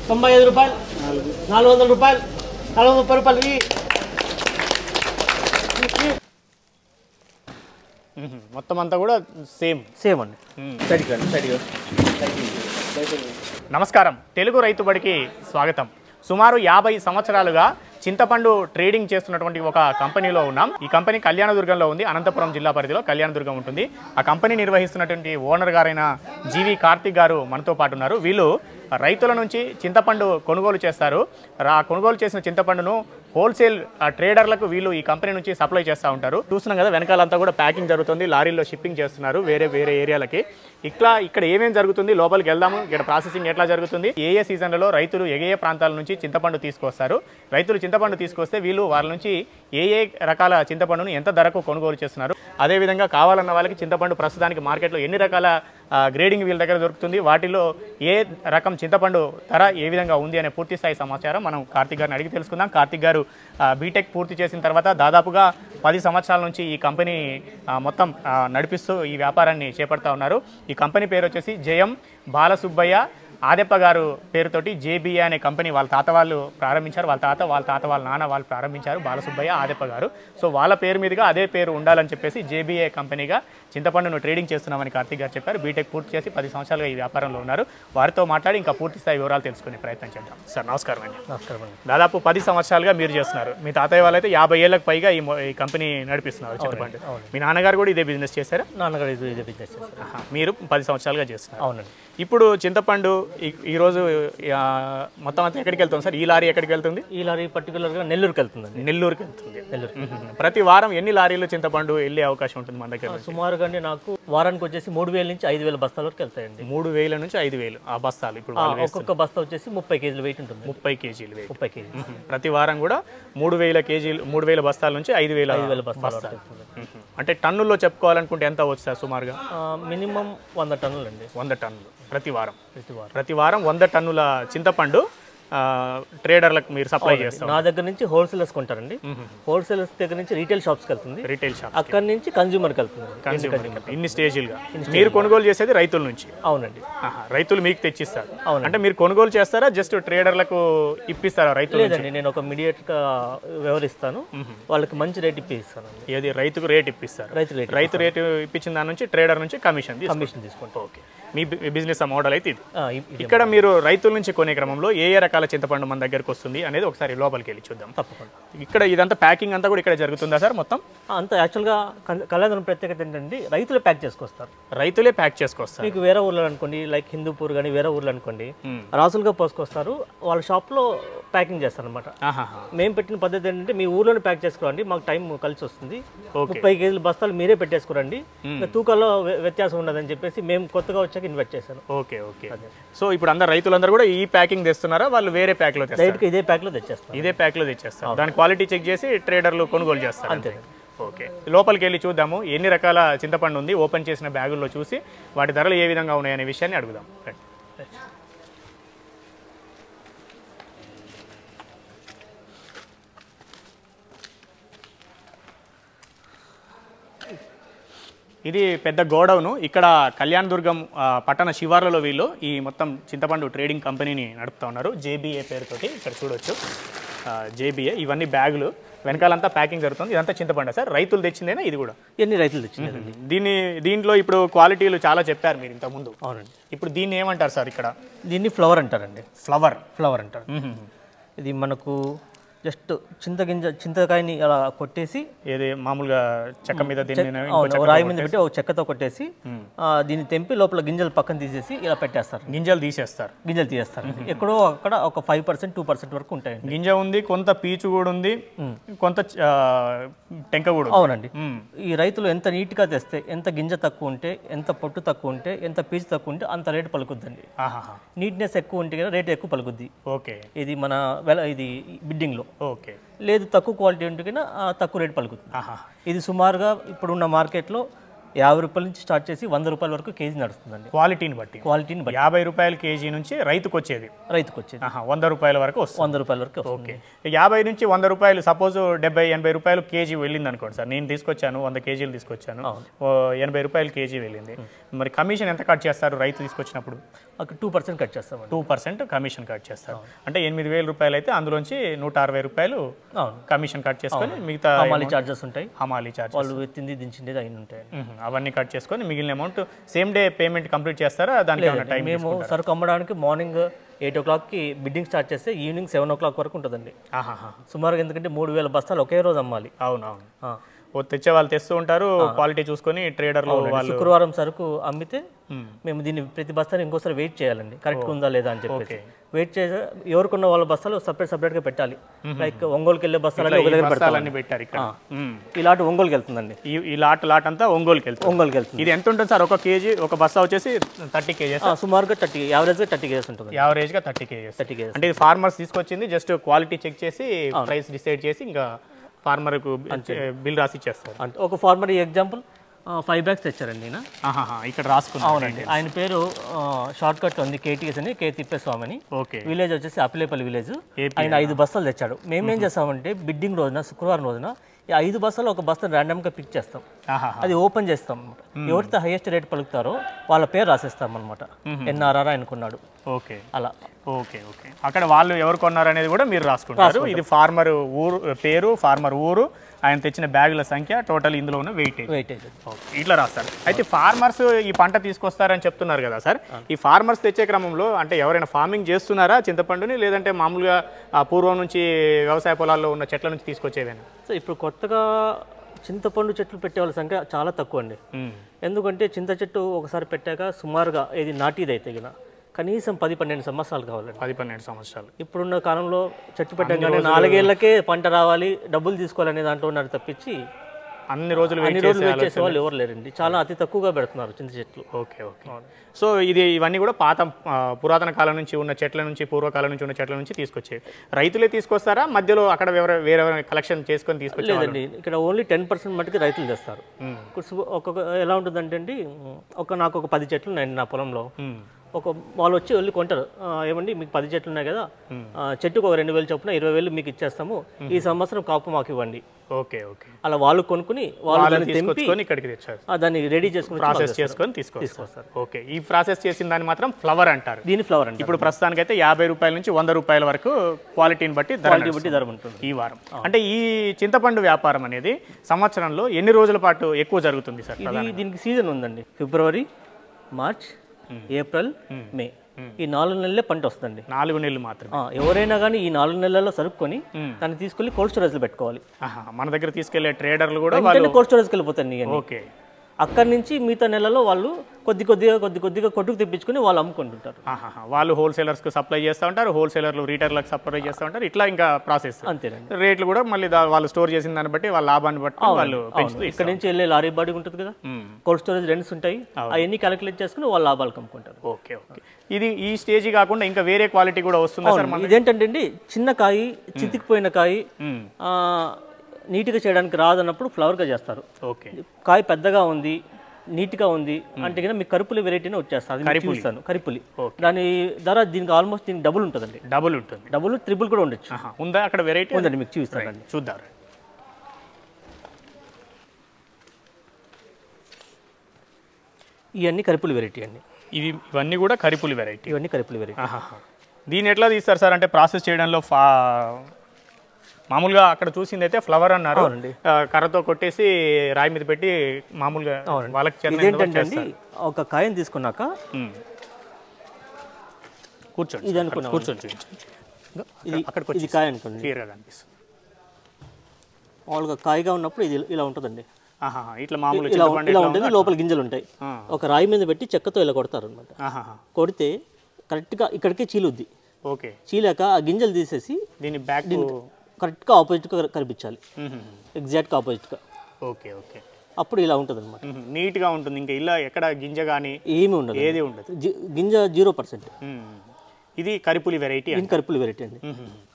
తొంభై ఐదు రూపాయలు నాలుగు వందల రూపాయలు నాలుగు వందల ముప్పై రూపాయలు ఈ మొత్తం అంతా కూడా సేమ్ సేమ్ అండి నమస్కారం తెలుగు రైతు బడికి స్వాగతం సుమారు యాభై సంవత్సరాలుగా చింతపండు ట్రేడింగ్ చేస్తున్నటువంటి ఒక కంపెనీలో ఉన్నాం ఈ కంపెనీ కళ్యాణదుర్గంలో ఉంది అనంతపురం జిల్లా పరిధిలో కళ్యాణదుర్గం ఉంటుంది ఆ కంపెనీ నిర్వహిస్తున్నటువంటి ఓనర్ గారైన జీవి కార్తిక్ గారు మనతో పాటు ఉన్నారు వీళ్ళు రైతుల నుంచి చింతపండు కొనుగోలు చేస్తారు ఆ కొనుగోలు చేసిన చింతపండును హోల్సేల్ ఆ, ట్రేడర్లకు వీళ్ళు ఈ కంపెనీ నుంచి సప్లై చేస్తూ ఉంటారు చూస్తున్నాం కదా వెనకాలంతా కూడా ప్యాకింగ్ జరుగుతుంది లారీల్లో షిప్పింగ్ చేస్తున్నారు వేరే వేరే ఏరియాలకి ఇట్లా ఇక్కడ ఏమేం జరుగుతుంది లోపలికి వెళ్దాము ఇక్కడ ప్రాసెసింగ్ ఎట్లా జరుగుతుంది ఏ ఏ సీజన్లలో రైతులు ఏ ఏ ప్రాంతాల నుంచి చింతపండు తీసుకొస్తారు రైతులు చింతపండు తీసుకొస్తే వీళ్ళు వాళ్ళ నుంచి ఏ ఏ రకాల చింతపండును ఎంత ధరకు కొనుగోలు చేస్తున్నారు అదేవిధంగా కావాలన్న వాళ్ళకి చింతపండు ప్రస్తుతానికి మార్కెట్లో ఎన్ని రకాల ఆ, గ్రేడింగ్ వీళ్ళ దగ్గర దొరుకుతుంది వాటిలో ఏ రకం చింతపండు ధర ఏ విధంగా ఉంది అనే పూర్తి స్థాయి సమాచారం మనం కార్తిక్ గారిని అడిగి తెలుసుకుందాం కార్తిక్ గారు ఆ, బీటెక్ పూర్తి చేసిన తర్వాత దాదాపుగా పది సంవత్సరాల నుంచి ఈ కంపెనీ ఆ, మొత్తం ఆ, నడిపిస్తూ ఈ వ్యాపారాన్ని చేపడతా ఉన్నారు ఈ కంపెనీ పేరు వచ్చేసి జయం బాలసుబ్బయ్య ఆదెప్ప గారు పేరుతోటి జేబీఏ అనే కంపెనీ వాళ్ళ తాత వాళ్ళు ప్రారంభించారు వాళ్ళ తాత వాళ్ళ తాత వాళ్ళ నాన్న వాళ్ళు ప్రారంభించారు బాలసుబ్బయ్య ఆదెప్ప గారు సో వాళ్ళ పేరు మీదుగా అదే పేరు ఉండాలని చెప్పేసి జేబీఏ కంపెనీగా చింతపండును ట్రేడింగ్ చేస్తున్నామని కార్తీక్ గారు చెప్పారు బీటెక్ పూర్తి చేసి పది సంవత్సరాలుగా ఈ వ్యాపారంలో ఉన్నారు వారితో మాట్లాడి ఇంకా పూర్తి స్థాయి వివరాలు తెలుసుకునే ప్రయత్నం చేద్దాం సార్ నమస్కారం అండి నమస్కారం అండి దాదాపు పది సంవత్సరాలుగా మీరు చేస్తున్నారు మీ తాతయ్య వాళ్ళైతే యాభై ఏళ్ళకి పైగా ఈ మొ- ఈ కంపెనీ నడిపిస్తున్నారు చింతపండు మీ నాన్నగారు కూడా ఇదే బిజినెస్ చేశారా నాన్నగారు ఇది ఇదే బిజినెస్ చేస్తారు ఆహా, మీరు పది సంవత్సరాలుగా చేస్తున్నారు అవునండి ఇప్పుడు చింతపండు ఈ- ఈరోజు ఆ, మొత్తం అంతా ఎక్కడికి వెళ్తుంది సార్ ఈ లారీ ఎక్కడికి వెళ్తుంది ఈ లారీ పర్టికులర్గా నెల్లూరుకి వెళ్తుందండి నెల్లూరుకి వెళ్తుంది నెల్లూరు మ్మ్. ప్రతి వారం ఎన్ని లారీలు చింతపండు వెళ్ళే అవకాశం ఉంటుంది మన దగ్గర నుంచి? సుమారుగా అండి నాకు వారానికి వచ్చేసి మూడు వేల నుంచి ఐదు వేల బస్తాల వరకు వెళ్తాయండి మూడు వేల నుంచి ఐదు వేలు ఆ బస్తాలు ఇప్పుడు ఆ, వాళ్ళు వేస్తున్న ఒక్కొక్క బస్తా వచ్చేసి ముప్పై కేజీల వెయిట్ ఉంటుంది ముప్పై కేజీలు వెయిట్ ముప్పై కేజీ మ్మ్. ప్రతి వారం కూడా మూడు వేల కేజీలు మూడు వేల బస్తాల నుంచి ఐదు వేల ఐదు వేల బస్తాల వరకు బస్తాలు వెళ్తుంది మ్మ్. అంటే టన్నుల్లో చెప్పుకోవాలనుకుంటే ఎంత వచ్చు సార్ సుమారుగా మినిమం వంద టన్నులు అండి వంద టన్నులు ప్రతి వారం ప్రతి వారం ప్రతి వారం వంద టన్నుల చింతపండు ఆ, ట్రేడర్లకు మీరు సప్లై చేస్తారు నా దగ్గర నుంచి హోల్సేలర్స్ కొంటారండి హోల్సేలర్స్ దగ్గర నుంచి రీటైల్ షాప్స్కి వెళ్తుంది రీటైల్ షాప్ అక్కడ నుంచి కన్జ్యూమర్కి వెళ్తుంది కన్స్యూమర్ ఇన్ని స్టేజీలుగా మీరు కొనుగోలు చేసేది రైతుల నుంచి అవునండి ఆహా, రైతులు మీకు తెచ్చిస్తారు అవునండి. అంటే మీరు కొనుగోలు చేస్తారా జస్ట్ ట్రేడర్లకు ఇప్పిస్తారా రైతులు లేదండి నేను ఒక మీడియేట్గా వ్యవహరిస్తాను వాళ్ళకి మంచి రేట్ ఇప్పి ఇస్తానండి ఏది రైతుకు రేట్ ఇప్పిస్తారు రైతు రేట్ రైతు రేటు ఇప్పించిన దాని నుంచి ట్రేడర్ నుంచి కమిషన్ కమిషన్ తీసుకుంటాం ఓకే మీ బిజినెస్ మోడల్ అయితే ఇది ఆ, ఇ- ఇది ఇక్కడ మీరు రైతుల నుంచి కొనే క్రమంలో ఏ ఏ రకాల చింతపండు మన దగ్గరకు వస్తుంది అనేది ఒకసారి లోపలికి వెళ్ళి చూద్దాం తప్పకుండా ఇక్కడ ఇదంతా ప్యాకింగ్ అంతా కూడా ఇక్కడ జరుగుతుందా సార్ మొత్తం ఆ, అంత యాక్చువల్గా కళ్యాణ ప్రత్యేకత ఏంటంటే రైతులు ప్యాక్ చేసుకొస్తారు రైతులే ప్యాక్ చేసుకొస్తారు మీకు వేరే ఊర్లో అనుకోండి లైక్ హిందూపూర్ కానీ వేరే ఊర్లో అనుకోండి మ్మ్. రాసులుగా పోసుకొస్తారు వాళ్ళ షాప్లో ప్యాకింగ్ చేస్తారనమాట ఆహాహా. మేము పెట్టిన పద్ధతి ఏంటంటే మీ ఊర్లోనే ప్యాక్ చేసుకోండి మాకు టైం కలిసి వస్తుంది ఓకే ముప్పై కేజీల బస్తాలు మీరే పెట్టేసుకోరండి ఇంకా తూకాల్లో వ్య- వ్యత్యాసం ఉండదని చెప్పేసి మేము కొత్తగా వచ్చాక ఇన్వెస్ట్ చేశాను ఓకే ఓకే సో ఇప్పుడు అందరు రైతులందరూ కూడా ఈ ప్యాకింగ్ తెస్తున్నారా వాళ్ళు వేరే ప్యాక్లో తెస్తారు డైరెక్ట్గా ఇదే ప్యాక్లో తెచ్చేస్తాను ఇదే ప్యాక్లో తెచ్చేస్తారు దాని క్వాలిటీ చెక్ చేసి ట్రేడర్లు కొనుగోలు చేస్తారు అంతే ఓకే లోపలికి వెళ్ళి చూద్దాము ఎన్ని రకాల చింతపండు ఉంది ఓపెన్ చేసిన బ్యాగుల్లో చూసి వాటి ధరలు ఏ విధంగా ఉన్నాయనే విషయాన్ని అడుగుదాం రండి. ఇది పెద్ద గోడౌను ఇక్కడ కళ్యాణదుర్గం ఆ, పట్టణ శివార్లలో వీళ్ళు ఈ మొత్తం చింతపండు ట్రేడింగ్ కంపెనీని నడుపుతా ఉన్నారు జేబీఏ పేరుతోటి ఇక్కడ చూడొచ్చు జేబీఏ ఇవన్నీ బ్యాగులు వెనకాలంతా ప్యాకింగ్ జరుగుతుంది ఇదంతా చింతపండు సార్ రైతులు తెచ్చిందేనా ఇది కూడా ఎన్ని రైతులు తెచ్చినారండి దీన్ని దీంట్లో ఇప్పుడు క్వాలిటీలు చాలా చెప్పారు మీరు ఇంతకుముందు అవునండి ఇప్పుడు దీన్ని ఏమంటారు సార్ ఇక్కడ దీన్ని ఫ్లవర్ అంటారండి ఫ్లవర్ ఫ్లవర్ అంటారు ఇది మనకు జస్ట్ చింతగింజ చింతకాయని అలా కొట్టేసి ఏది మామూలుగా చెక్క మీద దీన్ని ఇంకో అవును, చెక్క రాయి మీద పెట్టి ఒక చెక్కతో కొట్టేసి ఆ, దీన్ని తెంపి లోపల గింజలు పక్కన తీసేసి ఇలా పెట్టేస్తారు గింజలు తీసేస్తారు గింజలు తీసేస్తారు ఎక్కడో అక్కడ ఒక ఫైవ్ పర్సెంట్ టూ పర్సెంట్ వరకు ఉంటాయండి గింజ ఉంది కొంత పీచు కూడా ఉంది కొంత ఆ, టెంక కూడా ఉంది. అవునండి మ్మ్. ఈ రైతులు ఎంత నీట్గా తెస్తే ఎంత గింజ తక్కువ ఉంటే ఎంత పొట్టు తక్కువ ఉంటే ఎంత పీచు తక్కువ ఉంటే అంత రేటు పలుకుద్దండి ఆహాహా నీట్నెస్ ఎక్కువ ఉంటే కదా రేటు ఎక్కువ పలుకుద్ది ఓకే ఇది మన వెల ఇది బిడ్డింగ్లో ఓకే లేదు తక్కువ క్వాలిటీ ఉంటే కన్నా ఆ, తక్కువ రేటు పలుకుతుంది ఆహా ఇది సుమారుగా ఇప్పుడున్న మార్కెట్లో యాభై రూపాయల నుంచి స్టార్ట్ చేసి వంద రూపాయల వరకు కేజీ నడుస్తుందండి క్వాలిటీని బట్టి క్వాలిటీని బట్టి యాభై రూపాయల కేజీ నుంచి రైతుకు వచ్చేది రైతుకు వచ్చేది ఆహా, వంద రూపాయల వరకు వస్తుంది వంద రూపాయల వరకు వస్తుంది. ఓకే యాభై నుంచి వంద రూపాయలు సపోజ్ డెబ్బై ఎనభై రూపాయలు కేజీ వెళ్ళింది అనుకోండి సార్ నేను తీసుకొచ్చాను వంద కేజీలు తీసుకొచ్చాను ఓ ఎనభై రూపాయలు కేజీ వెళ్ళింది మరి కమిషన్ ఎంత కట్ చేస్తారు రైతు తీసుకొచ్చినప్పుడు అక్కడ టూ పర్సెంట్ కట్ చేస్తామండి టూ పర్సెంట్ కమిషన్ కట్ చేస్తారు అంటే ఎనిమిది వేల రూపాయలు అయితే అందులోంచి నూట అరవై రూపాయలు అవును కమిషన్ కట్ చేసుకొని మిగతా హమాలి చార్జెస్ ఉంటాయి హమాలీ చార్జ్ వాళ్ళు ఎత్తింది దించింది అయిన ఉంటాయి అవన్నీ కట్ చేసుకొని మిగిలిన amount same day payment complete చేస్తారా దానికి ఏమైనా టైం మేము సరుకు అమ్మడానికి మార్నింగ్ ఎయిట్ ఓ క్లాక్కి బిడ్డింగ్ స్టార్ట్ చేస్తే ఈవినింగ్ సెవెన్ ఓ క్లాక్ వరకు ఉంటుందండి ఆహాహా సుమారుగా ఎందుకంటే మూడు వేల బస్తాలు ఒకే రోజు అమ్మాలి అవును అవును ఆ. ఓ తెచ్చే వాళ్ళు తెస్తూ ఉంటారు క్వాలిటీ చూసుకొని ట్రేడర్లు వాళ్ళు శుక్రవారం సరుకు అమ్మితే మ్మ్. మేము దీన్ని ప్రతి బస్తాని ఇంకోసారి వెయిట్ చేయాలండి కరెక్ట్ ఉందా లేదా అని చెప్పేసి వెయిట్ చేసి ఎవరికున్న వాళ్ళ బస్తాలు సపరేట్ సపరేట్ గా పెట్టాలి లైక్ ఒంగోలుకి వెళ్ళే బస్తాలు ఒక దగ్గర పెడతాం బస్తాలన్నీ పెట్టారు ఇక్కడ మ్మ్. ఇలాంటి ఒంగోలుకి వెళ్తుందండి ఈ ఈ లాట్ లాట్ అంతా ఒంగోలుకి వెళ్తుంది ఒంగోలుకి వెళ్తుంది ఇది ఎంత ఉంటుంది సార్ ఒక కేజీ ఒక బస్తా వచ్చేసి థర్టీ కేజెస్ ఆ, సుమారుగా థర్టీ యావరేజ్ గా థర్టీ కేజెస్ ఉంటుంది యావరేజ్ గా థర్టీ కేజెస్ థర్టీ కేజెస్ అంటే ఇది ఫార్మర్స్ తీసుకొచ్చింది జస్ట్ క్వాలిటీ చెక్ చేసి ప్రైస్ డిసైడ్ చేసి ఇంకా ఫార్మర్కు బిల్ రాసి ఇచ్చేస్తారు అంటే ఒక ఫార్మర్ ఎగ్జాంపుల్ ఫైవ్ బ్యాగ్స్ తెచ్చారండి ఈయన ఆహాహా, ఇక్కడ రాసుకున్నాం అవునండి ఆయన పేరు షార్ట్ కట్ ఉంది కేటీఎస్ అని కే తిప్పేస్వామి అని ఓకే విలేజ్ వచ్చేసి అప్పిలేపల్లి విలేజ్ ఏపీ ఆయన ఐదు బస్తాలు తెచ్చాడు మేమేం చేస్తామంటే బిడ్డింగ్ రోజున శుక్రవారం రోజున ఈ ఐదు బస్తాలు ఒక బస్తా ర్యాండమ్ గా పిక్ చేస్తాం ఆహాహా. అది ఓపెన్ చేస్తాం అన్నమాట ఎవరైతే హైయెస్ట్ రేట్ పలుకుతారో వాళ్ళ పేరు రాసేస్తాం అనమాట ఎన్ఆర్ఆర్ అనుకున్నాడు ఓకే అలా ఓకే ఓకే అక్కడ వాళ్ళు ఎవరు కొన్నారు అనేది కూడా మీరు రాసుకుంటారు ఇది ఫార్మర్ ఊరు పేరు ఫార్మర్ ఊరు ఆయన తెచ్చిన బ్యాగుల సంఖ్య టోటల్ ఇందులో ఉన్న వెయిటేజ్ వెయిటేజ్ ఓకే, ఇట్లా రాస్తారు అయితే ఫార్మర్స్ ఈ పంట తీసుకొస్తారని చెప్తున్నారు కదా సార్ ఈ ఫార్మర్స్ తెచ్చే క్రమంలో అంటే ఎవరైనా ఫార్మింగ్ చేస్తున్నారా చింతపండుని లేదంటే మామూలుగా ఆ పూర్వం నుంచి వ్యవసాయ పొలాల్లో ఉన్న చెట్ల నుంచి తీసుకొచ్చేవేనా సో ఇప్పుడు కొత్తగా చింతపండు చెట్లు పెట్టే వాళ్ళ సంఖ్య చాలా తక్కువ అండి ఎందుకంటే చింత చెట్టు ఒకసారి పెట్టాక సుమారుగా ఇది నాటిది అయితే గిన కనీసం పది పన్నెండు సంవత్సరాలు కావాలండి పది పన్నెండు సంవత్సరాలు ఇప్పుడున్న కాలంలో చెట్టు పెట్టగానే నాలుగేళ్లకే పంట రావాలి డబ్బులు తీసుకోవాలనే దాంట్లో ఉన్నారు తప్పించి అన్ని రోజులు అన్ని వెయిట్ రోజులు చేసే వెయిట్ చేసే వాళ్ళు ఎవరు లేరండి చాలా అతి తక్కువగా పెడుతున్నారు చింత చెట్లు ఓకే ఓకే సో ఇది ఇవన్నీ కూడా పాత ఆ, పురాతన కాలం నుంచి ఉన్న చెట్ల నుంచి పూర్వకాలం నుంచి ఉన్న చెట్ల నుంచి తీసుకొచ్చేవి రైతులే తీసుకొస్తారా మధ్యలో అక్కడ వేరే వేరే కలెక్షన్ చేసుకొని తీసుకొచ్చే లేదండి ఇక్కడ ఓన్లీ టెన్ పర్సెంట్ మటుకు రైతులు తెస్తారు ఇప్పుడు సు- ఒక్కొక్క ఎలా ఉంటుందంటే అండి ఒక నాకు ఒక పది చెట్లు ఉన్నాయండి నా పొలంలో ఒక వాళ్ళు వచ్చి వెళ్ళి కొంటారు ఆ, ఏమండి మీకు పది చెట్లు ఉన్నాయి కదా ఆ, చెట్టుకు ఒక రెండు వేలు చొప్పున ఇరవై వేలు మీకు ఇచ్చేస్తాము ఈ సంవత్సరం కాపు మాకు ఇవ్వండి ఓకే ఓకే అలా వాళ్ళు కొనుక్కుని వాళ్ళు వాళ్ళని దాన్ని తెంపి తీసుకొచ్చుకొని ఇక్కడికి తెచ్చారు ఆ, దాన్ని రెడీ చేసుకుని ప్రాసెస్ చేసుకొని తీసుకొస్తారు ఓకే ఈ ప్రాసెస్ చేసిన దాన్ని మాత్రం ఫ్లవర్ అంటారు దీని ఫ్లవర్ అండి ఇప్పుడు ప్రస్తుతానికైతే యాభై రూపాయల నుంచి వంద రూపాయల వరకు క్వాలిటీని బట్టి ధర క్వాలిటీ బట్టి ధర ఉంటుంది ఈ వారం అంటే ఈ చింతపండు వ్యాపారం అనేది సంవత్సరంలో ఎన్ని రోజుల పాటు ఎక్కువ జరుగుతుంది సార్ ఇది దీనికి సీజన్ ఉందండి ఫిబ్రవరి మార్చ్ ఏప్రిల్ మే ఈ నాలుగు నెలలే పంట వస్తుందండి నాలుగు నెలలు మాత్రమే ఆ, ఎవరైనా కానీ ఈ నాలుగు నెలల్లో సరుక్కొని దాన్ని తీసుకెళ్లి కోల్డ్ స్టోరేజ్లో పెట్టుకోవాలి ఆహా, మన దగ్గర తీసుకెళ్లే ట్రేడర్లు కూడా వెంటనే కోల్డ్ స్టోరేజ్కి వెళ్ళిపోతాయి ఇవన్నీ ఓకే అక్కడి నుంచి మిగతా నెలలో వాళ్ళు కొద్ది కొద్దిగా కొద్ది కొద్దిగా కొట్టుకు తెప్పించుకొని వాళ్ళు అమ్ముకుంటుంటారు ఆహాహా. వాళ్ళు హోల్సేలర్స్ కు సప్లై చేస్తూ ఉంటారు హోల్సేలర్లు రీటైలర్లకు సప్లై చేస్తూ ఉంటారు ఇట్లా ఇంకా ప్రాసెస్ అంతేనండి రేట్లు కూడా మళ్ళీ దా- వాళ్ళు స్టోర్ చేసిన దాన్ని బట్టి వాళ్ళ లాభాన్ని బట్టి వాళ్ళు పెంచుతూ ఇక్కడ నుంచి వెళ్ళే లారీ బాడీ ఉంటుంది కదా మ్మ్. కోల్డ్ స్టోరేజ్ రెంట్స్ ఉంటాయి అవన్నీ క్యాలిక్యులేట్ చేసుకుని వాళ్ళ లాభాలు అమ్ముకుంటారు ఓకే ఓకే ఇది ఈ స్టేజ్ కాకుండా ఇంకా వేరే క్వాలిటీ కూడా వస్తుందా సార్ అవును, ఇదేంటంటే అండి చిన్న కాయి చితికిపోయిన కాయి మ్మ్. ఆ, నీట్గా చేయడానికి రాదన్నప్పుడు ఫ్లవర్గా చేస్తారు ఓకే కాయ పెద్దగా ఉంది నీట్గా ఉంది అంటే కనుక మీకు కరుపులి వెరైటీనే వచ్చేస్తుంది అది మీకు చూపిస్తాను కరిపులి దాని ధర దీనికి ఆల్మోస్ట్ దీనికి డబుల్ ఉంటుందండి డబుల్ ఉంటుంది డబుల్ త్రిబుల్ కూడా ఉండొచ్చు ఆహా. ఉందా అక్కడ వెరైటీ ఉందండి మీకు చూపిస్తానండి చూద్దాం ఇవన్నీ కరిపులి వెరైటీ అండి ఇవి ఇవన్నీ కూడా కరిపులి వెరైటీ ఇవన్నీ కరిపులి వెరైటీ ఆహాహా. దీన్ని ఎట్లా తీస్తారు సార్ అంటే ప్రాసెస్ చేయడంలో ఫా మామూలుగా అక్కడ చూసింది అయితే ఫ్లవర్ అన్నారు అవునండి. ఆ, కర్రతో కొట్టేసి రాయి మీద పెట్టి మామూలుగా వాళ్ళకి చెందిన ఇదేంటంటే అండి ఒక కాయని తీసుకున్నాక ఉమ్. కూర్చోండి ఇది అనుకున్నాం కూర్చొని చూపించండి ఇది అక్కడికి ఇది కాయ అనుకోండి క్లియర్గా కనిపిస్తుంది మామూలుగా కాయగా ఉన్నప్పుడు ఇది ఇలా ఉంటుందండి ఆహాహా. ఇట్లా మామూలు ఇలా చింతపండు ఇలా ఎట్లా ఉంటుంది లోపల గింజలు ఉంటాయి ఆ. ఒక రాయి మీద పెట్టి చెక్కతో ఇలా కొడతారు అనమాట ఆహాహా. కొడితే కరెక్ట్గా ఇక్కడికే చీలుద్ది ఓకే చీలాక ఆ గింజలు తీసేసి దీని బ్యాక్ కరెక్ట్గా ఆపోజిట్గా కనిపించాలి ఎగ్జాక్ట్గా ఆపోజిట్గా ఓకే ఓకే అప్పుడు ఇలా ఉంటుంది అనమాట మ్మ్. నీట్గా ఉంటుంది ఇంకా ఇలా ఎక్కడ గింజ కానీ ఏమీ ఉండదు ఏది ఉండదు జి- గింజ జీరో పర్సెంట్ మ్మ్. ఇది కరిపులి వెరైటీ ఇది కరుపులు వెరైటీ అండి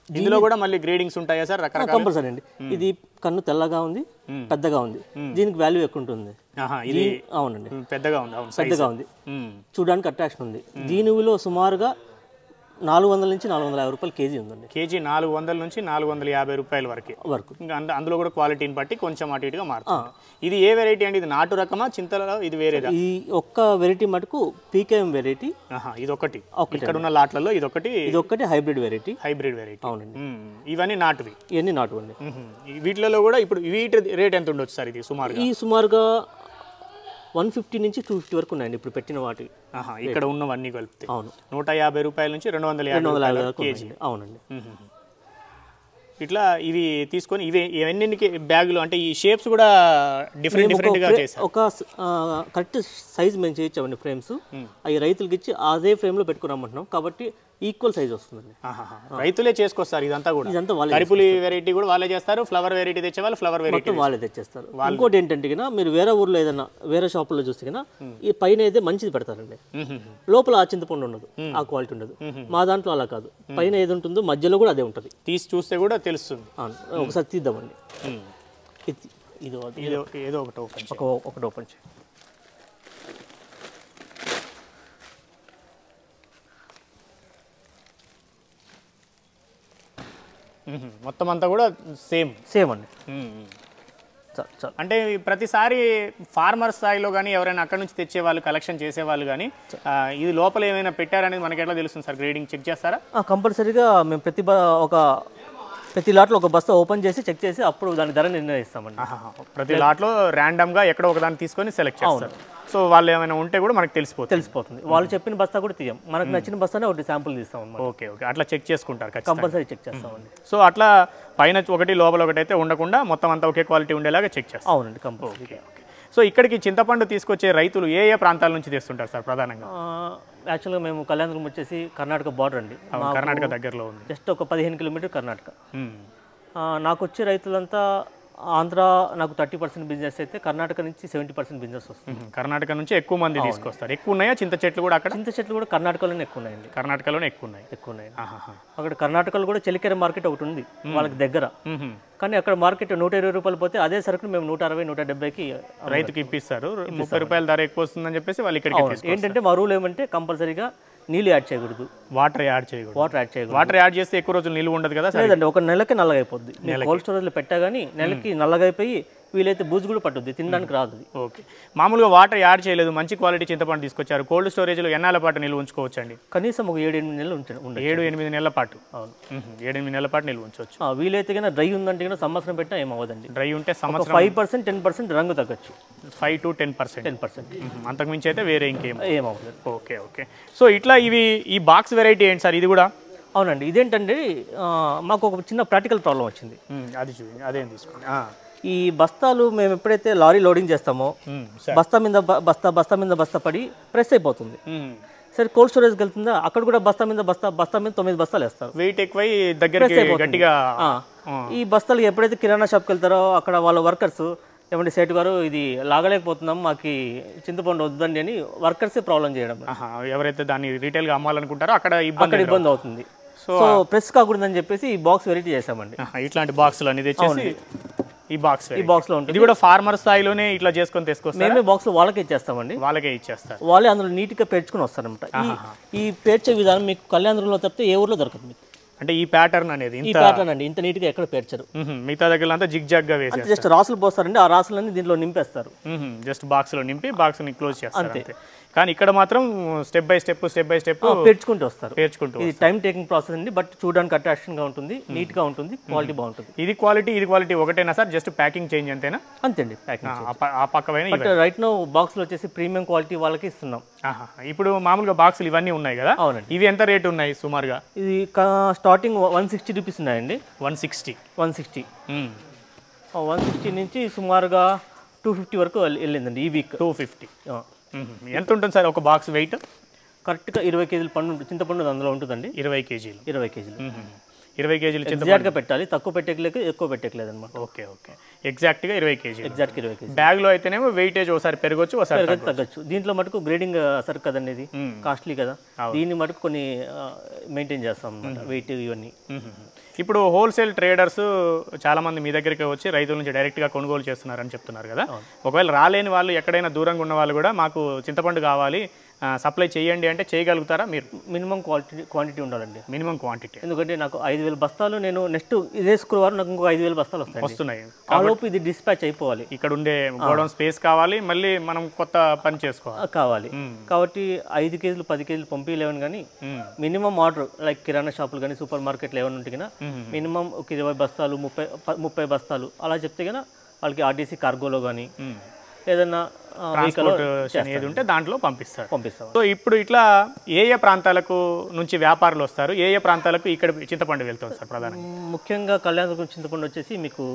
ఇందులో కూడా మళ్ళీ గ్రేడింగ్స్ ఉంటాయా సార్ రకరకాల కంపల్సరీ అండి ఇది కన్ను తెల్లగా ఉంది పెద్దగా ఉంది దీనికి వాల్యూ ఎక్కువ ఉంటుంది ఆహా, ఇది అవునండి పెద్దగా ఉంది అవును size. పెద్దగా ఉంది మ్మ్. చూడడానికి అట్రాక్షన్ ఉంది దీని విలువ సుమారుగా నాలుగు వందల నుంచి నాలుగు వందల యాభై రూపాయలు కేజీ ఉందండి కేజీ నాలుగు వందల నుంచి నాలుగు వందల యాభై రూపాయల వరకు వరకు ఇంకా అంద- అందులో కూడా క్వాలిటీని బట్టి కొంచెం అటు ఇటుగా మారుతుంది ఇది ఏ వెరైటీ అండి ఇది నాటు రకమా చింతలలో ఇది వేరేదా ఈ ఒక్క వెరైటీ మటుకు పీకేఎం వెరైటీ ఆహా, ఇది ఒకటి ఒకటే ఇక్కడ ఉన్న లాట్లలో ఇది ఒకటి ఇది ఒక్కటి హైబ్రిడ్ వెరైటీ హైబ్రిడ్ వెరైటీ అవునండి ఇవన్నీ నాటువి ఇవన్నీ నాటు అండి మ్మ్. ఈ వీటిలలో కూడా ఇప్పుడు వీటి రేట్ ఎంత ఉండొచ్చు సార్ ఇది సుమారుగా ఈ సుమారుగా వన్ ఫిఫ్టీ నుంచి టూ ఫిఫ్టీ వరకు ఉన్నాయండి ఇప్పుడు పెట్టిన వాటి ఆహా, ఇక్కడ ఉన్నవన్నీ కలిపితే అవును నూట యాభై రూపాయల నుంచి రెండు వందల యాభై రెండు వందల యాభై రూపాయల వరకు కేజీ ఉన్నాయండి. అవునండి మ్మ్. ఇట్లా ఇవి తీసుకొని ఇవి ఇవన్నీ బ్యాగులు అంటే ఈ షేప్స్ కూడా డిఫరెంట్ డిఫరెంట్ గా చేశారు ఒక కరెక్ట్ సైజ్ మేము చేయించామండి ఫ్రేమ్స్ అవి రైతులకి ఇచ్చి అదే ఫ్రేమ్లో పెట్టుకురమ్మంటున్నాం కాబట్టి ఈక్వల్ సైజ్ వస్తుందండి ఆహాహా. రైతులే చేసుకొస్తారు ఇదంతా కూడా ఇదంతా వాళ్ళే కరిపులి వెరైటీ కూడా వాళ్ళే చేస్తారు ఫ్లవర్ వెరైటీ తెచ్చే వాళ్ళు ఫ్లవర్ వెరైటీ మొత్తం వాళ్ళే తెచ్చేస్తారు ఇంకోటి ఏంటంటే కినా మీరు వేరే ఊర్లో ఏదైనా వేరే షాపుల్లో చూస్తే కినా ఈ పైన అయితే మంచిది పెడతారండి లోపల ఆ చింతపండు ఉండదు ఆ క్వాలిటీ ఉండదు మా దాంట్లో అలా కాదు పైన ఏది ఉంటుందో మధ్యలో కూడా అదే ఉంటుంది తీసి చూస్తే కూడా తెలుస్తుంది అవును. ఒకసారి తీద్దామండి మ్మ్. ఇది ఇది ఒకటి. ఏదో ఏదో ఒకటి ఓపెన్ ఒక ఒకటి ఓపెన్ చేయి మొత్తం అంతా కూడా సేమ్ సేమ్ అండి చాలు చాలు అంటే ప్రతిసారి ఫార్మర్ స్థాయిలో కానీ ఎవరైనా అక్కడ నుంచి తెచ్చేవాళ్ళు కలెక్షన్ చేసేవాళ్ళు కానీ ఇది లోపల ఏమైనా పెట్టారనేది మనకి ఎట్లా తెలుస్తుంది సార్ గ్రేడింగ్ చెక్ చేస్తారా కంపల్సరీగా మేము ప్రతి బ- ఒక ప్రతి లాట్లో ఒక బస్తా ఓపెన్ చేసి చెక్ చేసి అప్పుడు దాని ధర నిర్ణయిస్తామండి ఆహాహా. ప్రతి లాట్లో ర్యాండమ్గా ఎక్కడో ఒకదాన్ని తీసుకొని సెలెక్ట్ చేస్తారు సో వాళ్ళు ఏమైనా ఉంటే కూడా మనకు తెలిసిపోతుంది తెలిసిపోతుంది వాళ్ళు చెప్పిన బస్తా కూడా తీయం మనకు నచ్చిన బస్తానే ఒకటి శాంపుల్ తీస్తాం అన్నమాట ఓకే ఓకే అట్లా చెక్ చేసుకుంటారు ఖచ్చితంగా కంపల్సరీ చెక్ చేస్తామండి సో అట్లా పైన ఒకటి లోపల ఒకటి అయితే ఉండకుండా మొత్తం అంతా ఒకే క్వాలిటీ ఉండేలాగా చెక్ చేస్తారు అవునండి కంపల్సరీ ఓకే ఓకే సో ఇక్కడికి చింతపండు తీసుకొచ్చే రైతులు ఏ ఏ ప్రాంతాల నుంచి తెస్తుంటారు సార్ ప్రధానంగా యాక్చువల్గా మేము కళ్యాణదుర్గం వచ్చేసి కర్ణాటక బార్డర్ అండి అవును, కర్ణాటక దగ్గరలో ఉంది జస్ట్ ఒక పదిహేను కిలోమీటర్ కర్ణాటక మ్మ్. ఆ, నాకు వచ్చే రైతులంతా ఆంధ్ర నాకు థర్టీ పర్సెంట్ బిజినెస్ అయితే కర్ణాటక నుంచి సెవెంటీ పర్సెంట్ బిజినెస్ వస్తుంది మ్మ్. కర్ణాటక నుంచి ఎక్కువ మంది తీసుకొస్తారు ఎక్కువ ఉన్నాయా చింత చెట్లు కూడా అక్కడ చింత చెట్లు కూడా కర్ణాటకలోనే ఎక్కువ ఉన్నాయండి కర్ణాటకలోనే ఎక్కువ ఉన్నాయి ఎక్కువ ఉన్నాయండి ఆహాహా. అక్కడ కర్ణాటకలో కూడా చెలికెర మార్కెట్ ఒకటి ఉంది వాళ్ళకి దగ్గర మ్మ్. కానీ అక్కడ మార్కెట్ నూట ఇరవై రూపాయలు పోతే అదే సరుకుని మేము నూట అరవై నూట డెబ్బైకి రైతుకి ఇప్పిస్తారు ముప్పై రూపాయల ధర ఎక్కువ వస్తుందని చెప్పేసి వాళ్ళు ఇక్కడికి తీసుకు ఏంటంటే మా రూల్ ఏమంటే కంపల్సరీగా నీళ్ళు యాడ్ చేయకూడదు వాటర్ యాడ్ చేయకూడదు వాటర్ యాడ్ చేయకూడదు వాటర్ యాడ్ చేస్తే ఎక్కువ రోజులు నిలువ ఉండదు కదా సరే లేదండి ఒక నెలకి నల్లగా అయిపోద్ది మీరు కోల్డ్ స్టోరేజ్లో పెట్టా కానీ నెలకి నల్లగా అయిపోయి వీలైతే బూజు కూడా పట్టుద్ది తినడానికి రాదు అది ఓకే మామూలుగా వాటర్ యాడ్ చేయలేదు మంచి క్వాలిటీ చింతపండు తీసుకొచ్చారు కోల్డ్ స్టోరేజ్లో ఎన్నాళ్ళ పాటు నిల్వ ఉంచుకోవచ్చండి కనీసం ఒక ఏడు ఎనిమిది నెలలు ఉంచండి ఉండండి ఏడు ఎనిమిది నెలల పాటు అవును మ్మ్. ఏడు ఎనిమిది నెలల పాటు నిల్వ ఉంచవచ్చు ఆ, వీలైతే కన్నా డ్రై ఉందంటే కన్నా సంవత్సరం పెట్టినా ఏమవ్వదండి డ్రై ఉంటే ఒక సంవత్సరం ఫైవ్ పర్సెంట్ టెన్ పర్సెంట్ రంగు తగ్గచ్చు five to ten percent ten percent అంతకుమించి అయితే వేరే ఇంకేం ఏమవుతుంది ఓకే ఓకే సో ఇట్లా ఇవి ఈ బాక్స్ వెరైటీ ఏంటి సార్ ఇది కూడా అవునండి ఇదేంటంటే ఆ, మాకు ఒక చిన్న ప్రాక్టికల్ ప్రాబ్లం వచ్చింది మ్మ్. అది చూడండి అదేం తీసుకోండి ఆ. ఈ బస్తాలు మేము ఎప్పుడైతే లారీ లోడింగ్ చేస్తామో మ్మ్. సరే బస్తా మీద బ- బస్తా బస్తా మీద బస్తా పడి ప్రెస్ అయిపోతుంది మ్మ్. సరే కోల్డ్ స్టోరేజ్కి వెళ్తుందా అక్కడ కూడా బస్తా మీద బస్తా బస్తా మీద తొమ్మిది బస్తాలు వేస్తారు వెయిట్ ఎక్కువై దగ్గరికి గట్టిగా ఆ. ఈ బస్తాలు ఎప్పుడైతే కిరాణా షాప్కి వెళ్తారో అక్కడ వాళ్ళ వర్కర్స్ ఏమంటే సేటు గారు ఇది లాగలేకపోతున్నాం మాకు ఈ చింతపండు వద్దండి అని వర్కర్సే ప్రాబ్లం చేయడం ఆహా, ఎవరైతే దాన్ని రీటైల్గా అమ్మాలనుకుంటారో అక్కడ ఇబ్బంది అక్కడ ఇబ్బంది అవుతుంది సో ప్రెస్ కాకూడదని చెప్పేసి ఈ బాక్స్ వెరైటీ చేసామండి ఆహా, ఇట్లాంటి బాక్సులు అనేది తెచ్చేసి ఈ బాక్స్ ఈ బాక్స్ లో ఉంటుంది ఇది కూడా ఫార్మర్ స్థాయిలోనే ఇట్లా చేసుకొని తీసుకొస్తారు మేమే బాక్స్ లో వాళ్ళకి ఇచ్చేస్తామండి వాళ్ళకే ఇచ్చేస్తారు వాళ్ళే అందులో నీట్ గా పేర్చుకుని వస్తారనమాట ఈ పేర్చే విధానం మీకు కళ్యాణదుర్గంలో తప్పితే ఏ ఊర్లో దొరకదు మీకు అంటే ఈ ప్యాటర్న్ అనేది ఈ ఇంత ప్యాటర్న్ అండి ఇంత నీట్ గా ఎక్కడ పేర్చరు మ్మ్. మిగతా దగ్గర అంతా జిగ్ జాగ్ గా వేసేస్తారు జస్ట్ రాసులు పోస్తారండి ఆ రాసులన్నీ దీంట్లో నింపేస్తారు జస్ట్ బాక్స్ లో నింపి బాక్స్ ని క్లోజ్ చేస్తారు అంతే కానీ ఇక్కడ మాత్రం step by step step by step పేర్చుకుంటూ వస్తారు పేర్చుకుంటూ ఇది టైం టేకింగ్ ప్రాసెస్ అండి బట్ చూడడానికి అట్రాక్షన్ గా ఉంటుంది నీట్ గా ఉంటుంది క్వాలిటీ బాగుంటుంది ఇది క్వాలిటీ ఇది క్వాలిటీ ఒకటేనా సార్ జస్ట్ ప్యాకింగ్ చేంజ్ అంతేనా అంతే అండి ప్యాకింగ్ ఆ, ఆ ప- ఆ పక్క పైన బట్ రైట్ నో బాక్స్ లో వచ్చేసి ప్రీమియం క్వాలిటీ వాళ్ళకి ఇస్తున్నాం ఆహా. ఇప్పుడు మామూలుగా బాక్సులు ఇవన్నీ ఉన్నాయి కదా అవునండి ఇవి ఎంత రేట్ ఉన్నాయి సుమారుగా ఇది స్టార్టింగ్ వన్ సిక్స్టీ రూపీస్ ఉన్నాయండి one sixty one sixty one sixty నుంచి సుమారుగా టూ ఫిఫ్టీ వరకు వెళ్ళి- వెళ్ళిందండి ఈ వీక్ టూ ఫిఫ్టీ ఎంత ఉంటుంది సార్ ఒక బాక్స్ వెయిట్ కరెక్ట్గా ఇరవై కేజీల పండు ఉంటుంది చింతపండు అందులో ఉంటుందండి ఇరవై కేజీలు ఇరవై కేజీలు మ్మ్. ఇరవై కేజీలు చింత ఎగ్జాక్ట్గా పెట్టాలి తక్కువ పెట్టేయలేదు ఎక్కువ పెట్టేయలేదు అనమాట ఓకే ఓకే ఎగ్జాక్ట్గా ఇరవై కేజీలు ఎగ్జాక్ట్గా ఇరవై కేజీ బ్యాగ్లో అయితేనేమో వెయిటేజ్ ఒకసారి పెరగొచ్చు ఒకసారి పెరగదు తగ్గచ్చు దీంట్లో మటుకు గ్రేడింగ్ సరుకు కదండి ఇది కాస్ట్లీ కదా దీన్ని మటుకు కొన్ని మెయింటైన్ చేస్తాం అన్నమాట వెయిట్ ఇవన్నీ మ్మ్. ఇప్పుడు హోల్సేల్ ట్రేడర్స్ చాలా మంది మీ దగ్గరికి వచ్చి రైతుల నుంచి డైరెక్ట్గా కొనుగోలు చేస్తున్నారని చెప్తున్నారు కదా ఒకవేళ రాలేని వాళ్ళు ఎక్కడైనా దూరంగా ఉన్న వాళ్ళు కూడా మాకు చింతపండు కావాలి సప్లై చేయండి అంటే చేయగలుగుతారా మీరు మినిమం క్వాలిటీ క్వాంటిటీ ఉండాలండి మినిమం క్వాంటిటీ ఎందుకంటే నాకు ఐదు వేల బస్తాలు నేను నెక్స్ట్ ఇదే శుక్రవారం నాకు ఇంకో ఐదు వేల బస్తాలు వస్తాయి వస్తున్నాయి ఆ లోపు ఇది డిస్పాచ్ అయిపోవాలి ఇక్కడ ఉండే గోడౌన్ స్పేస్ కావాలి మళ్ళీ మనం కొత్త పని చేసుకోవాలి ఆ, కావాలి కాబట్టి ఐదు కేజీలు పది కేజీలు పంపించలేవని కానీ మ్మ్. మినిమం ఆర్డర్ లైక్ కిరాణా షాపులు కానీ సూపర్ మార్కెట్లు ఏమైనా ఉంటే కన్నా మినిమం ఒక ఇరవై బస్తాలు ముప్పై ప- ముప్పై బస్తాలు అలా చెప్తే కన్నా వాళ్ళకి ఆర్టీసీ కార్గోలో కానీ మ్మ్. ఏదన్నా వెహికల్ ట్రాన్స్పోర్టేషన్ ఏది ఉంటే దాంట్లో పంపిస్తారు పంపిస్తాం సో ఇప్పుడు ఇట్లా ఏ ఏ ప్రాంతాలకు నుంచి వ్యాపారులు వస్తారు ఏ ఏ ప్రాంతాలకు ఇక్కడ చింతపండు వెళ్తుంది సార్ ప్రధానంగా ముఖ్యంగా కళ్యాణదుర్గం చింతపండు వచ్చేసి మీకు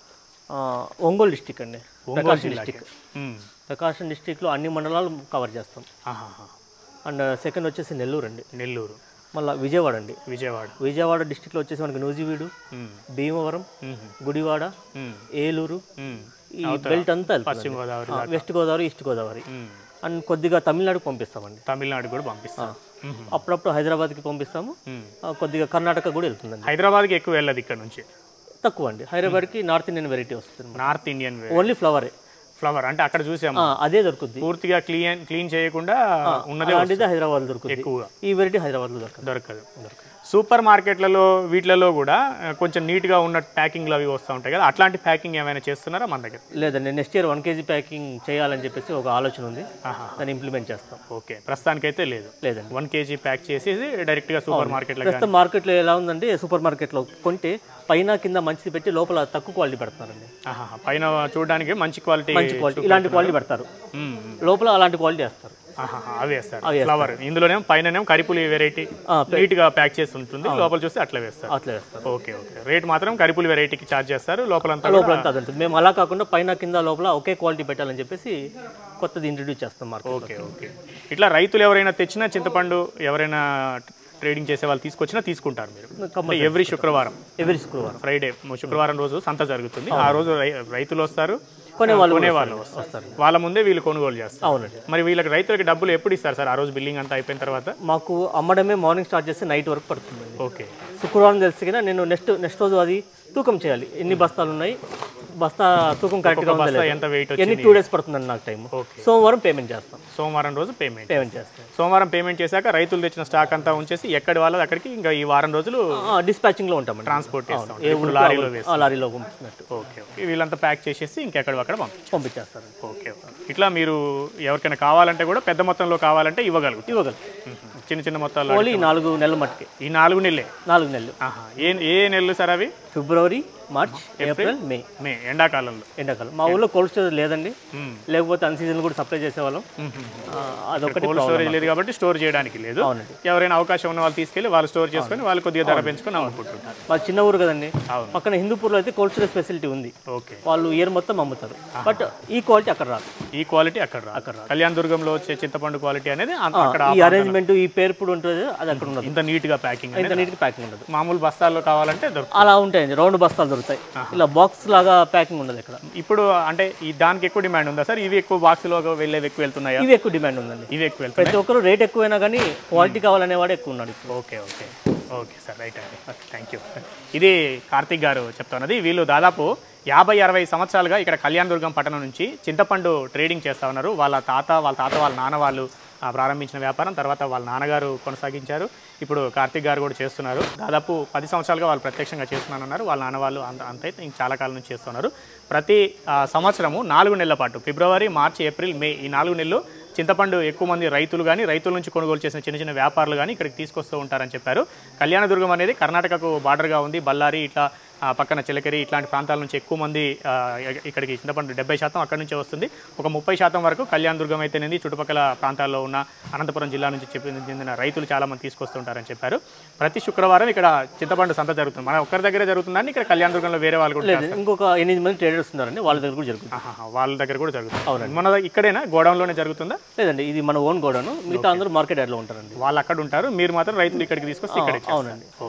ఆ, ఒంగోలు డిస్టిక్ అండి ప్రకాశం డిస్టిక్ మ్మ్. ప్రకాశం డిస్టిక్లో అన్ని మండలాలు కవర్ చేస్తాం ఆహాహా. అండ్ సెకండ్ వచ్చేసి నెల్లూరు అండి నెల్లూరు మళ్ళీ విజయవాడ అండి విజయవాడ విజయవాడ డిస్టిక్లో వచ్చేసి మనకి నూజివీడు మ్మ్. భీమవరం మ్మ్. గుడివాడ మ్మ్. ఏలూరు మ్మ్. ఈ బెల్ట్ అంతా వెళ్తుంది పశ్చిమ గోదావరి ఆ, వెస్ట్ గోదావరి ఈస్ట్ గోదావరి మ్మ్. అండ్ కొద్దిగా తమిళనాడుకు పంపిస్తామండి తమిళనాడు కూడా పంపిస్తారు మ్మ్. అప్పుడప్పుడు హైదరాబాద్కి పంపిస్తాము మ్మ్. ఆ, కొద్దిగా కర్ణాటక కూడా వెళ్తుందండి హైదరాబాద్కి ఎక్కువ వెళ్ళదు ఇక్కడ నుంచి తక్కువ అండి హైదరాబాద్కి నార్త్ ఇండియన్ వెరైటీ వస్తుంది నార్త్ ఇండియన్ ఓన్లీ ఫ్లవరే ఫ్లవర్ అంటే అక్కడ చూసాము అదే దొరుకుద్ది పూర్తిగా క్లీన్ క్లీన్ చేయకుండా ఉన్నదే అలాంటిది హైదరాబాద్ దొరుకుద్ది ఎక్కువగా ఈ వెరైటీ హైదరాబాద్లో దొరకదు దొరకదు సూపర్ మార్కెట్లలో వీటిలలో కూడా ఆ, కొంచెం నీట్గా ఉన్న ప్యాకింగ్లు అవి వస్తూ ఉంటాయి కదా అట్లాంటి ప్యాకింగ్ ఏమైనా చేస్తున్నారా మన దగ్గర లేదండి next year one kg packing చేయాలని చెప్పేసి ఒక ఆలోచన ఉంది ఆహా. దాన్ని ఇంప్లిమెంట్ చేస్తాం ఓకే ప్రస్తుతానికైతే లేదు లేదండి వన్ కేజీ ప్యాక్ చేసేసి డైరెక్ట్గా సూపర్ మార్కెట్లో ప్రస్తుతం మార్కెట్లో ఎలా ఉందంటే సూపర్ మార్కెట్లో కొంటే పైన కింద మంచిది పెట్టి లోపల తక్కువ క్వాలిటీ పెడతారండి ఆహా. పైన చూడడానికి మంచి క్వాలిటీ మంచి క్వాలిటీ ఇలాంటి క్వాలిటీ పెడతారు లోపల అలాంటి క్వాలిటీ వేస్తారు అవి వేస్తారు ఫ్లవర్ ఇందులోనేమో పైననేమో కరిపులి వెరైటీ నీట్ గా ప్యాక్ చేసి ఉంటుంది లోపల చూస్తే అట్లా వేస్తారు అట్లా వేస్తారు ఓకే ఓకే రేట్ మాత్రం కరిపులి వెరైటీకి ఛార్జ్ చేస్తారు లోపలంతా లోపల అంతా అది ఉంటుంది మేము అలా కాకుండా పైన కింద లోపల ఒకే క్వాలిటీ పెట్టాలని చెప్పేసి కొత్తది ఇంట్రడ్యూస్ చేస్తాం మార్కెట్ ఓకే ఓకే ఇట్లా రైతులు ఎవరైనా తెచ్చినా చింతపండు ఎవరైనా ట్రేడింగ్ చేసే వాళ్ళు తీసుకొచ్చినా తీసుకుంటారు మీరు ఎవ్రీ శుక్రవారం ఎవరి శుక్రవారం ఫ్రైడే శుక్రవారం రోజు సంత జరుగుతుంది ఆ రోజు రై- రైతులు వస్తారు కొనేవాళ్ళు కొనేవాళ్ళు వస్తారు వాళ్ళ ముందే వీళ్ళు కొనుగోలు చేస్తారు అవునండి మరి వీళ్ళకి రైతులకి డబ్బులు ఎప్పుడు ఇస్తారు సార్ ఆ రోజు బిల్లింగ్ అంతా అయిపోయిన తర్వాత మాకు అమ్మడమే మార్నింగ్ స్టార్ట్ చేస్తే నైట్ వరకు పడుతుందండి ఓకే శుక్రవారం తెలిసి కదా నేను నెక్స్ట్ నెక్స్ట్ రోజు అది తూకం చేయాలి ఎన్ని బస్తాలు ఉన్నాయి బస్తా తూకం కరెక్ట్గా ఉందా బస్తా లేదా? ఎంత వెయిట్ ఎన్ని వచ్చింది టూ డేస్ పడుతుందండి నాకు టైం ఓకే సోమవారం పేమెంట్ చేస్తాం సోమవారం రోజు పేమెంట్ పేమెంట్ చేస్తాం సోమవారం పేమెంట్ చేశాక రైతులు తెచ్చిన స్టాక్ అంతా ఉంచేసి ఎక్కడి వాళ్ళది అక్కడికి ఇంకా ఈ వారం రోజులు డిస్పాచింగ్లో ఉంటామండి ట్రాన్స్పోర్ట్ చేస్తాం ఏ ఇప్పుడు ఊరికో లారీలో ఆ వేసి ఆ లారీలో పంపిస్తున్నట్టు ఓకే ఓకే వీళ్ళంతా ప్యాక్ చేసేసి ఇంకెక్కడి అక్కడ పంపించాం పంపించేస్తారు ఓకే ఓకే ఇట్లా మీరు ఎవరికైనా కావాలంటే కూడా పెద్ద మొత్తంలో కావాలంటే ఇవ్వగలుగుతారు ఇవ్వగలరు మ్మ్. చిన్న చిన్న మొత్తాల్లో ఓన్లీ ఈ నాలుగు నెలల మట్టుకి ఈ నాలుగు నెలలే నాలుగు నెలలు ఆహా ఏ ఏ నెలలు సార్ అవి ఫిబ్రవరి మార్చ్ ఏప్రిల్ మే మే ఎండాకాలంలో ఎండాకాలం మా ఊళ్ళో కోల్డ్ స్టోరేజ్ లేదండి మ్మ్. లేకపోతే అన్ సీజన్ కూడా సప్లై చేసేవాళ్ళం ఆ, అదొకటి కోల్డ్ స్టోరేజ్ లేదు కాబట్టి స్టోర్ చేయడానికి లేదు అవునండి ఎవరైనా అవకాశం ఉన్న వాళ్ళు తీసుకెళ్ళి వాళ్ళు స్టోర్ చేసుకొని వాళ్ళు కొద్దిగా ధర పెంచుకొని అమ్ముకుంటుంటారు మా చిన్న ఊరు కదండి అవును. పక్కన హిందూపూర్లో అయితే కోల్డ్ స్టోరేజ్ ఫెసిలిటీ ఉంది ఓకే వాళ్ళు ఇయర్ మొత్తం అమ్ముతారు బట్ ఈ క్వాలిటీ అక్కడ రాదు ఈ క్వాలిటీ అక్కడ రాదు. కళ్యాణ్ దుర్గంలో వచ్చే చింతపండు క్వాలిటీ అనేది అ- అక్కడ ఈ అరేంజ్మెంట్ ఈ పేర్పుడు ఉంటుంది అది అక్కడ ఉండదు ఇంత నీట్ గా ప్యాకింగ్ ఇంత నీట్గా ప్యాకింగ్ ఉండదు మామూలు బస్తాల్లో కావాలంటే దొరుకుతుంది అలా ఉంటాయండి రౌండ్ బస్తాలు దొరుకుతాయి ఇలా బాక్స్ లాగా ప్యాకింగ్ ఉండదు ఇక్కడ ఇప్పుడు అంటే ఈ దానికి ఎక్కువ డిమాండ్ ఉందా సార్ ఇవి ఎక్కువ బాక్స్ లో వెళ్ళేవి ఎక్కువ వెళ్తున్నాయా ఇవి ఎక్కువ డిమాండ్ ఉందండి ఇవి ఎక్కువ వెళ్తున్నాయి ప్రతి ఒక్కరు రేట్ ఎక్కువైనా కానీ క్వాలిటీ కావాలనేవాడు ఎక్కువ ఉన్నాడు ఇప్పుడు. Okay okay okay sir right అండి థ్యాంక్ యూ ఇది కార్తిక్ గారు చెప్తున్నది వీళ్ళు దాదాపు యాభై అరవై సంవత్సరాలుగా ఇక్కడ కళ్యాణదుర్గం పట్టణం నుంచి చింతపండు ట్రేడింగ్ చేస్తూ ఉన్నారు వాళ్ళ తాత వాళ్ళ తాత వాళ్ళ నాన్న వాళ్ళు ఆ, ప్రారంభించిన వ్యాపారం తర్వాత వాళ్ళ నాన్నగారు కొనసాగించారు ఇప్పుడు కార్తిక్ గారు కూడా చేస్తున్నారు దాదాపు పది సంవత్సరాలుగా వాళ్ళు ప్రత్యక్షంగా చేస్తున్నానన్నారు వాళ్ళ నాన్న వాళ్ళు అంత అంతైతే ఇంక చాలా కాలం నుంచి చేస్తున్నారు ప్రతి ఆ, సంవత్సరము నాలుగు నెలల పాటు ఫిబ్రవరి మార్చి ఏప్రిల్ మే ఈ నాలుగు నెలలు చింతపండు ఎక్కువ మంది రైతులు కానీ రైతుల నుంచి కొనుగోలు చేసిన చిన్న చిన్న వ్యాపారులు కానీ ఇక్కడికి తీసుకొస్తూ ఉంటారని చెప్పారు కళ్యాణదుర్గం అనేది కర్ణాటకకు బార్డర్గా ఉంది బళ్ళారి ఇట్లా ఆ, పక్కన చిలకరి ఇట్లాంటి ప్రాంతాల నుంచి ఎక్కువ మంది ఆ, ఇ- ఇక్కడికి చింతపండు డెబ్బై శాతం అక్కడి నుంచే వస్తుంది ఒక ముప్పై శాతం వరకు కళ్యాణదుర్గం అయితేనేది చుట్టుపక్కల ప్రాంతాల్లో ఉన్న అనంతపురం జిల్లా నుంచి చెప్పి చెందిన రైతులు చాలా మంది తీసుకొస్తుంటారని చెప్పారు ప్రతి శుక్రవారం ఇక్కడ చింతపండు సంత జరుగుతుంది మన ఒక్కరి దగ్గర జరుగుతుందని ఇక్కడ కళ్యాణదుర్గంలో వేరే వాళ్ళు కూడా లేదు ఇంకొక ఎనిమిది మంది ట్రేడర్స్ ఉన్నారండి వాళ్ళ దగ్గర కూడా జరుగుతుంది ఆహాహా, వాళ్ళ దగ్గర కూడా జరుగుతుంది మన దగ్గ- ఇక్కడేనా గోడౌన్లోనే జరుగుతుందా లేదండి ఇది మన ఓన్ గోడను మిగతా అందరూ మార్కెట్ యార్డ్లో ఉంటారండి వాళ్ళు అక్కడ ఉంటారు మీరు మాత్రం రైతులు ఇక్కడికి తీసుకొస్తే ఇక్కడ అవునండి ఓకే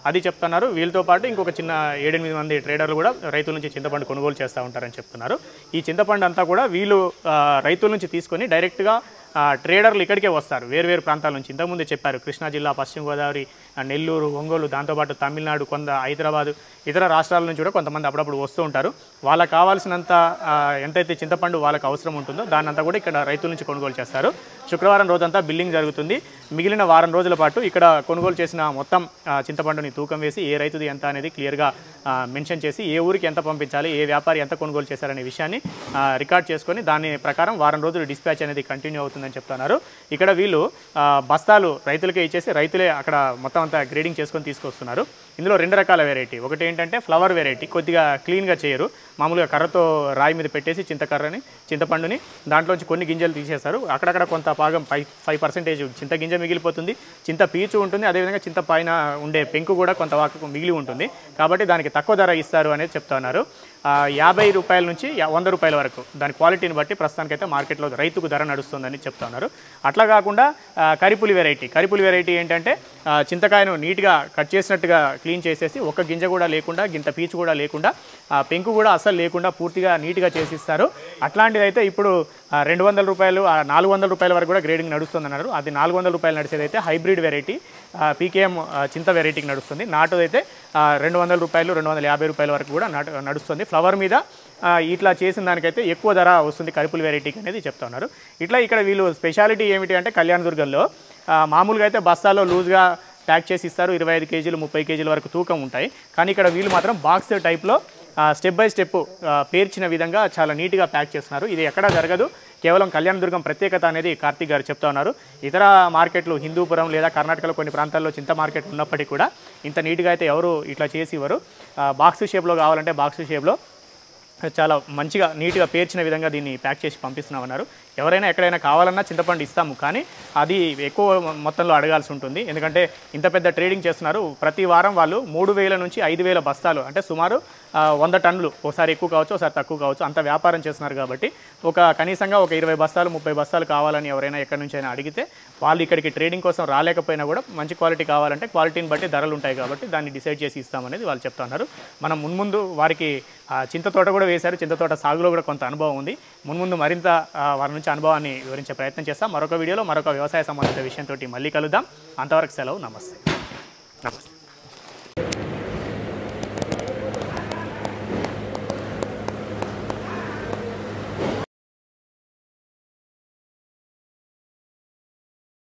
అది చెప్తున్నారు వీళ్ళతో పాటు ఇంకొక చిన్న ఏడెనిమిది మంది ట్రేడర్లు కూడా రైతుల నుంచి చింతపండు కొనుగోలు చేస్తూ ఉంటారని చెప్తున్నారు ఈ చింతపండు అంతా కూడా వీళ్ళు ఆ, రైతుల నుంచి తీసుకొని డైరెక్ట్గా ఆ, ట్రేడర్లు ఇక్కడికే వస్తారు వేరు వేరు ప్రాంతాల నుంచి ఇంతకుముందు చెప్పారు కృష్ణా జిల్లా పశ్చిమ గోదావరి ఆ, నెల్లూరు ఒంగోలు దాంతోపాటు తమిళనాడు కొంత హైదరాబాదు ఇతర రాష్ట్రాల నుంచి కూడా కొంతమంది అప్పుడప్పుడు వస్తూ ఉంటారు వాళ్ళకి కావాల్సినంత ఆ, ఎంతైతే చింతపండు వాళ్ళకి అవసరం ఉంటుందో దాన్నంతా కూడా ఇక్కడ రైతుల నుంచి కొనుగోలు చేస్తారు శుక్రవారం రోజంతా బిల్లింగ్ జరుగుతుంది మిగిలిన వారం రోజుల పాటు ఇక్కడ కొనుగోలు చేసిన మొత్తం ఆ, చింతపండుని తూకం వేసి ఏ రైతుది ఎంత అనేది క్లియర్గా మెన్షన్ చేసి ఏ ఊరికి ఎంత పంపించాలి ఏ వ్యాపారి ఎంత కొనుగోలు చేశారనే విషయాన్ని ఆ, రికార్డ్ చేసుకొని దాని ప్రకారం వారం రోజులు డిస్పాచ్ అనేది కంటిన్యూ అవుతుందని చెప్తున్నారు ఇక్కడ వీళ్ళు ఆ, బస్తాలు రైతులకే ఇచ్చేసి రైతులే అక్కడ మొత్తం అంతా గ్రేడింగ్ చేసుకొని తీసుకొస్తున్నారు ఇందులో రెండు రకాల వెరైటీ ఒకటి ఏంటంటే ఫ్లవర్ వెరైటీ కొద్దిగా క్లీన్గా చేయరు మామూలుగా కర్రతో రాయి మీద పెట్టేసి చింతకర్రని చింతపండుని దాంట్లోంచి కొన్ని గింజలు తీసేస్తారు అక్కడక్కడ కొంత భాగం ఫైవ్ ఫైవ్ పర్సెంటేజ్ చింత గింజ మిగిలిపోతుంది చింత పీచు ఉంటుంది అదేవిధంగా చింత పైన ఉండే పెంకు కూడా కొంత వాకు మిగిలి ఉంటుంది కాబట్టి దానికి తక్కువ ధర ఇస్తారు అనేది చెప్తున్నారు ఆ, యాభై రూపాయల నుంచి యా- వంద రూపాయల వరకు దాని క్వాలిటీని బట్టి ప్రస్తుతానికైతే మార్కెట్లో రైతుకు ధర నడుస్తుందని చెప్తున్నారు అట్లా కాకుండా ఆ, కరిపులి వెరైటీ కరిపులి వెరైటీ ఏంటంటే ఆ, చింతకాయను నీట్గా కట్ చేసినట్టుగా క్లీన్ చేసేసి ఒక్క గింజ కూడా లేకుండా గింత పీచు కూడా లేకుండా ఆ, పెంకు కూడా అస్సలు లేకుండా పూర్తిగా నీట్గా చేసిస్తారు అట్లాంటిది అయితే ఇప్పుడు ఆ, రెండు వందల రూపాయలు ఆ, నాలుగు వందల రూపాయల వరకు కూడా గ్రేడింగ్ నడుస్తుందన్నారు అది నాలుగు వందల రూపాయలు నడిచేది అయితే హైబ్రిడ్ వెరైటీ పీకేఎం చింత వెరైటీకి నడుస్తుంది నాటుదైతే ఆ, రెండు వందల రూపాయలు రెండు వందల యాభై రూపాయల వరకు కూడా నడు నడుస్తుంది ఫ్లవర్ మీద ఆ, ఇట్లా చేసిన దానికైతే ఎక్కువ ధర వస్తుంది కరిపుల్ వెరైటీకి అనేది చెప్తున్నారు ఇట్లా ఇక్కడ వీళ్ళు స్పెషాలిటీ ఏమిటి అంటే కళ్యాణదుర్గంలో ఆ, మామూలుగా అయితే బస్తాలో లూజ్గా ప్యాక్ చేసి ఇస్తారు ఇరవై ఐదు కేజీలు ముప్పై కేజీల వరకు తూకం ఉంటాయి కానీ ఇక్కడ వీళ్ళు మాత్రం బాక్స్ టైప్లో స్టెప్ బై స్టెప్ పేర్చిన విధంగా చాలా నీట్గా ప్యాక్ చేస్తున్నారు ఇది ఎక్కడా జరగదు కేవలం కళ్యాణదుర్గం ప్రత్యేకత అనేది కార్తీక్ గారు చెప్తా ఉన్నారు ఇతర మార్కెట్లు హిందూపురం లేదా కర్ణాటకలో కొన్ని ప్రాంతాల్లో చింత మార్కెట్ ఉన్నప్పటికీ కూడా ఇంత నీట్గా అయితే ఎవరు ఇట్లా చేసి ఇవ్వరు బాక్స్ షేప్లో కావాలంటే బాక్స్ షేప్లో చాలా మంచిగా నీట్గా పేర్చిన విధంగా దీన్ని ప్యాక్ చేసి పంపిస్తున్నామన్నారు ఎవరైనా ఎక్కడైనా కావాలన్నా చింతపండు ఇస్తాము కానీ అది ఎక్కువ మొత్తంలో అడగాల్సి ఉంటుంది ఎందుకంటే ఇంత పెద్ద ట్రేడింగ్ చేస్తున్నారు ప్రతి వారం వాళ్ళు మూడు వేల నుంచి ఐదు వేల బస్తాలు అంటే సుమారు ఆ, వంద టన్నులు ఒకసారి ఎక్కువ కావచ్చు ఒకసారి తక్కువ కావచ్చు అంత వ్యాపారం చేస్తున్నారు కాబట్టి ఒక కనీసంగా ఒక ఇరవై బస్తాలు ముప్పై బస్తాలు కావాలని ఎవరైనా ఎక్కడి నుంచి అయినా అడిగితే వాళ్ళు ఇక్కడికి ట్రేడింగ్ కోసం రాలేకపోయినా కూడా మంచి క్వాలిటీ కావాలంటే క్వాలిటీని బట్టి ధరలు ఉంటాయి కాబట్టి దాన్ని డిసైడ్ చేసి ఇస్తామనేది వాళ్ళు చెప్తున్నారు మనం మున్ముందు వారికి ఆ, చింత తోట కూడా వేశారు చింత తోట సాగులో కూడా కొంత అనుభవం ఉంది మున్ముందు మరింత ఆ, వారి నుంచి అనుభవాన్ని వివరించే ప్రయత్నం చేస్తాం మరొక వీడియోలో మరొక వ్యవసాయ సంబంధిత విషయంతో మళ్ళీ కలుద్దాం అంతవరకు సెలవు నమస్తే నమస్తే